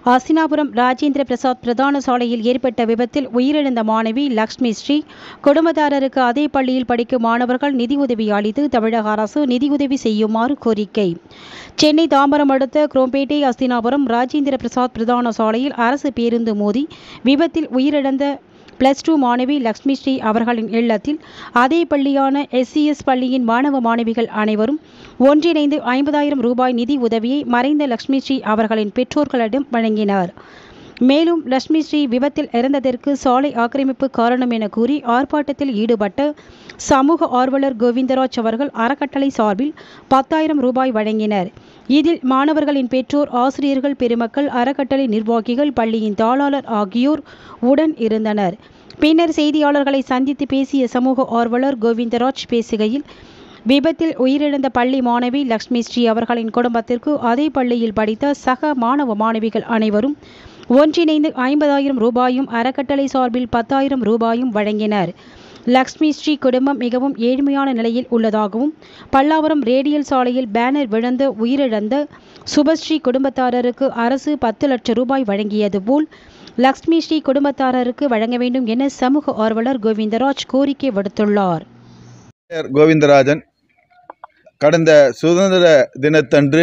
அசினாபுரம் ராஜேந்திர பிரசாத் பிரதான சாலையில் ஏற்பட்ட விபத்தில் உயிரிழந்த மாணவி லக்ஷ்மி ஸ்ரீ குடும்பத்தாரருக்கு அதே பள்ளியில் படிக்கும் மாணவர்கள் நிதியுதவி அளித்து தமிழக அரசு நிதியுதவி செய்யுமாறு கோரிக்கை சென்னை தாம்பரம் அடுத்த குரோம்பேட்டை அஸ்தினாபுரம் ராஜேந்திர பிரசாத் பிரதான சாலையில் அரசு பேருந்து மோதி விபத்தில் உயிரிழந்த பிளஸ் டூ மாணவி லக்ஷ்மி ஸ்ரீ அவர்களின் இல்லத்தில் அதே பள்ளியான எஸ்சிஎஸ் பள்ளியின் மாணவ மாணவிகள் அனைவரும் ஒன்றிணைந்து ஐம்பதாயிரம் ரூபாய் நிதி உதவியை மறைந்த லக்ஷ்மி ஸ்ரீ அவர்களின் பெற்றோர்களிடம் வழங்கினார் மேலும் லட்சுமி ஸ்ரீ விபத்தில் இறந்ததற்கு சாலை ஆக்கிரமிப்பு காரணம் என கூறி ஆர்ப்பாட்டத்தில் ஈடுபட்ட சமூக ஆர்வலர் கோவிந்தராஜ் அவர்கள் அறக்கட்டளை சார்பில் பத்தாயிரம் ரூபாய் வழங்கினர் இதில் மாணவர்களின் பெற்றோர் ஆசிரியர்கள் பெருமக்கள் அறக்கட்டளை நிர்வாகிகள் பள்ளியின் தாளாளர் ஆகியோர் உடன் இருந்தனர் பின்னர் செய்தியாளர்களை சந்தித்து பேசிய சமூக ஆர்வலர் கோவிந்தராஜ் பேசுகையில் விபத்தில் உயிரிழந்த பள்ளி மாணவி லக்ஷ்மி ஸ்ரீ அவர்களின் குடும்பத்திற்கு அதே பள்ளியில் படித்த சக மாணவ மாணவிகள் அனைவரும் ஒன்றிணைந்து ஐம்பதாயிரம் ரூபாயும் அறக்கட்டளை சார்பில் பத்தாயிரம் ரூபாயும் வழங்கினர் லக்ஷ்மி ஸ்ரீ குடும்பம் மிகவும் ஏழ்மையான நிலையில் உள்ளதாகவும் பல்லாவரம் ரேடியல் சாலையில் பேனர் விழுந்து உயிரிழந்த சுபஸ்ரீ குடும்பத்தாரருக்கு அரசு பத்து லட்சம் ரூபாய் வழங்கியது போல் லக்ஷ்மி ஸ்ரீ குடும்பத்தாரருக்கு வழங்க வேண்டும் என சமூக ஆர்வலர் கோவிந்தராஜ் கோரிக்கை விடுத்துள்ளார் பெயர் கோவிந்தராஜன் கடந்த சுதந்திர தினத்தன்று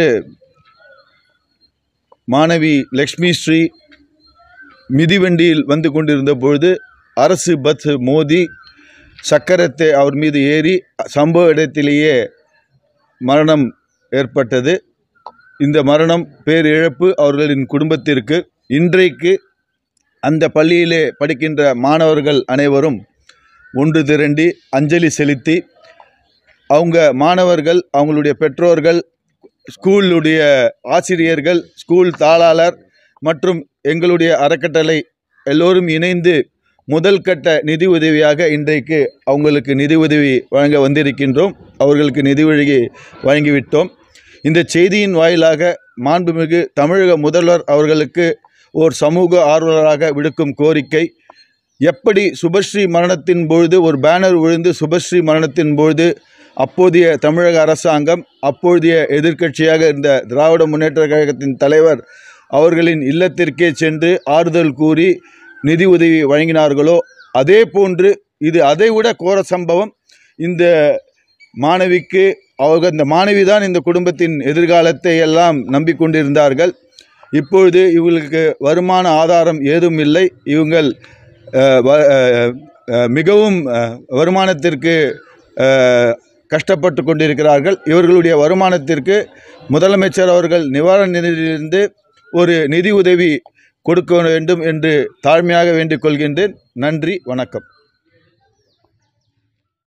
மாணவி லக்ஷ்மி ஸ்ரீ மிதிவண்டியில் வந்து கொண்டிருந்த பொழுது அரசு பஸ் மோதி சக்கரத்தை அவர் மீது ஏறி சம்பவ இடத்திலேயே மரணம் ஏற்பட்டது இந்த மரணம் பேரிழப்பு அவர்களின் குடும்பத்திற்கு இன்றைக்கு அந்த பள்ளியிலே படிக்கின்ற மாணவர்கள் அனைவரும் ஒன்று திரண்டி அஞ்சலி செலுத்தி அவங்க மாணவர்கள் அவங்களுடைய பெற்றோர்கள் ஸ்கூலுடைய ஆசிரியர்கள் ஸ்கூல் தாளாளர் மற்றும் எங்களுடைய அறக்கட்டளை எல்லோரும் இணைந்து முதல் கட்ட நிதி உதவியாக இன்றைக்கு அவங்களுக்கு நிதி உதவி வழங்க வந்திருக்கின்றோம் அவர்களுக்கு நிதி உதவி வழங்கிவிட்டோம் இந்த செய்தியின் வாயிலாக மாண்புமிகு தமிழக முதல்வர் அவர்களுக்கு ஓர் சமூக ஆர்வலராக விடுக்கும் கோரிக்கை எப்படி சுபஸ்ரீ மரணத்தின் பொழுது ஒரு பேனர் விழுந்து சுபஸ்ரீ மரணத்தின் பொழுது அப்போதைய தமிழக அரசாங்கம் அப்போதைய எதிர்க்கட்சியாக இருந்த திராவிட முன்னேற்ற கழகத்தின் தலைவர் அவர்களின் இல்லத்திற்கே சென்று ஆறுதல் கூறி நிதி உதவி வழங்கினார்களோ அதே போன்று இது அதைவிட கோர சம்பவம் இந்த மாணவிக்கு அவங்க இந்த மாணவி தான் இந்த குடும்பத்தின் எதிர்காலத்தை எல்லாம் நம்பிக்கொண்டிருந்தார்கள் இப்பொழுது இவங்களுக்கு வருமான ஆதாரம் ஏதும் இல்லை இவங்கள் அஹ், வ- அஹ், அஹ், மிகவும் அஹ், வருமானத்திற்கு அஹ், கஷ்டப்பட்டு கொண்டிருக்கிறார்கள் இவர்களுடைய வருமானத்திற்கு முதலமைச்சர் அவர்கள் நிவாரண நிதியிலிருந்து ஒரு நிதி உதவி கொடுக்க வேண்டும் என்று தாழ்மையாக வேண்டிக் கொள்கின்றேன் நன்றி வணக்கம்